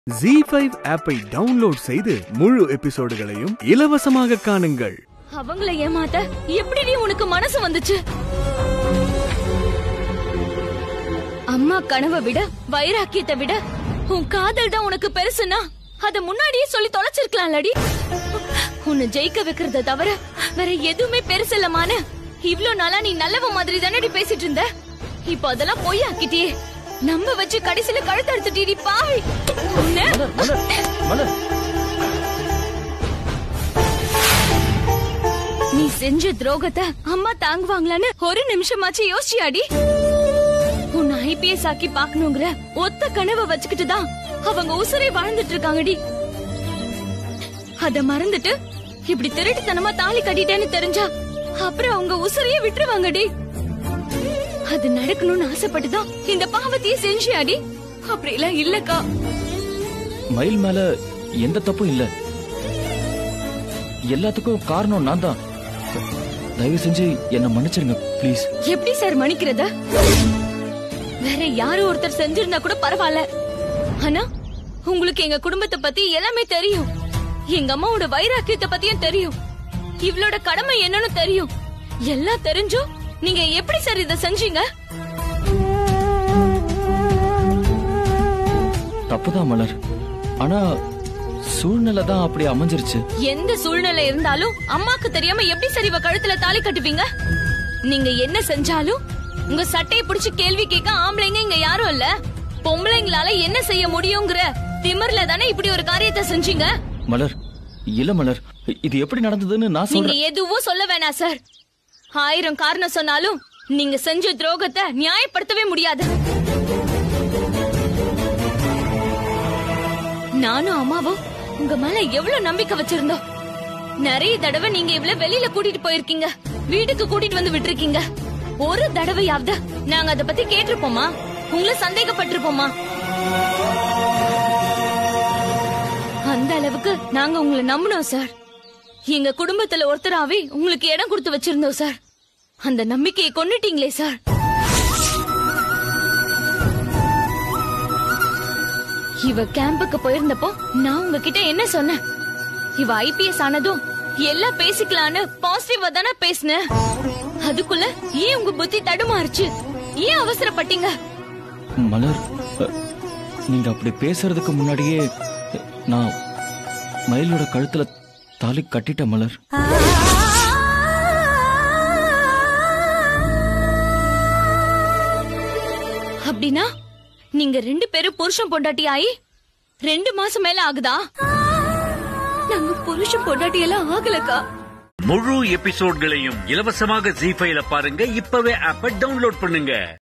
G five ஆப்பை download செய்து முழு எபிசோடுகளையும் இலவசமாக காணுங்கள் அவங்கள ஏமாத்த எப்படி உனக்கு மனசு வந்துச்சு அம்மா கனவை விட வைராக்கியத்தை விட உன் காதல் தான் உனக்கு பெருசுனா அத முன்னாடியே சொல்லி தொலைச்சிருக்கலாம்லடி உன்னை ஜெயிக்க வைக்கிறத தவிர வேற எதுவுமே பெருசு இல்லமான இவ்ளோ நாளா நீ நல்லவ மாதிரி தானடி பேசிட்டு இருந்த இப்போ அதெல்லாம் பொய்யாக்கிட்டியே நம்ப வச்சு கடைசியில கழுத்து எடுத்துட்டீடி பாவி உன்னை நீ செஞ்ச துரோகத்தை அம்மா தாங்குவாங்களான்னு ஒரு நிமிஷமாச்சு யோசிச்சியாடி உன்னை ஐபிஎஸ் ஆக்கி பாக்கணுங்கிற ஒத்த கனவை வச்சுக்கிட்டு தான் அவங்க உசுரை வாழ்ந்துட்டு இருக்காங்கடி அத மறந்துட்டு இப்படி திருட்டுத்தனமா தாலி கட்டிட்டேன்னு தெரிஞ்சா அப்புறம் அவங்க உசுரையே விட்டுருவாங்கடி அது நடக்கணும்னு ஆசைப்பட்டுதான் இந்த பாவத்தையே செஞ்சியாடி அப்படி எல்லாம் இல்லக்கா மயில் மேல எந்த தப்பும் இல்ல எல்லாத்துக்கும் காரணம் நான் தான் தயவு செஞ்சு என்ன மன்னிச்சிருங்க ப்ளீஸ் எப்படி சார் மன்னிக்கிறத வேற யாரும் ஒருத்தர் செஞ்சிருந்தா கூட பரவாயில்ல ஆனா உங்களுக்கு எங்க குடும்பத்தை பத்தி எல்லாமே தெரியும் எங்க அம்மாவோட வைராக்கியத்தை பத்தியும் தெரியும் இவளோட கடமை என்னன்னு தெரியும் எல்லாம் தெரிஞ்சும் நீங்க எப்படி சார் இத செஞ்சீங்க தப்புதான் மலர் ஆனா சூழ்நிலை தான் அப்படி அமைஞ்சிருச்சு எந்த சூழ்நிலை இருந்தாலும் அம்மாக்கு தெரியாம எப்படி சார் இவ கழுத்துல தாலி கட்டுவீங்க நீங்க என்ன செஞ்சாலும் உங்க சட்டையை பிடிச்சு கேள்வி கேட்க ஆம்பளைங்க இங்க யாரும் இல்ல பொம்பளைங்களால என்ன செய்ய முடியுங்கிற திமிர்ல தானே இப்படி ஒரு காரியத்தை செஞ்சீங்க மலர் இல்ல மலர் இது எப்படி நடந்ததுன்னு நான் நீங்க சொல்றேன் எதுவும் சொல்ல வேணாம் சார் ஆயிரம் காரணம் சொன்னாலும் நீங்க செஞ்ச துரோகத்தை நியாயப்படுத்தவே முடியாது நானும் அம்மாவும் உங்க மேல எவ்வளவு நம்பிக்கை வச்சிருந்தோம் நிறைய தடவை நீங்க இவ்வளவு வெளியில கூட்டிட்டு போயிருக்கீங்க வீட்டுக்கு கூட்டிட்டு வந்து விட்டுருக்கீங்க ஒரு தடவையாவது நாங்க அத பத்தி கேட்டிருப்போமா உங்களை சந்தேகப்பட்டிருப்போமா அந்த அளவுக்கு நாங்க உங்களை நம்பினோம் சார் எங்க குடும்பத்துல ஒருத்தராவே உங்களுக்கு இடம் கொடுத்து வச்சிருந்தோம் சார் அந்த நம்பிக்கையை கொன்னுட்டீங்களே சார் இவ கேம்புக்கு போயிருந்தப்போ நான் உங்ககிட்ட என்ன சொன்னேன் இவ ஐபிஎஸ் ஆனதும் எல்லாம் பேசிக்கலான்னு பாசிட்டிவா தானே பேசினேன் அதுக்குள்ள ஏன் உங்க புத்தி தடுமாறுச்சு ஏன் அவசரப்பட்டீங்க மலர் அ, நீங்க அப்படி பேசுறதுக்கு முன்னாடியே நான் மயிலோட கழுத்துல தாலி கட்டிட்டேன் மலர் அப்படின்னா நீங்க ரெண்டு பேரும் புருஷன் பொண்டாட்டி ஆயி ரெண்டு மாசம் மேல ஆகுதா நாங்க புருஷன் பொண்டாட்டி எல்லாம் ஆகலக்கா முழு எபிசோட்களையும் இலவசமாக ஜி ஃபைல பாருங்க இப்பவே ஆப்ப டவுன்லோட் பண்ணுங்க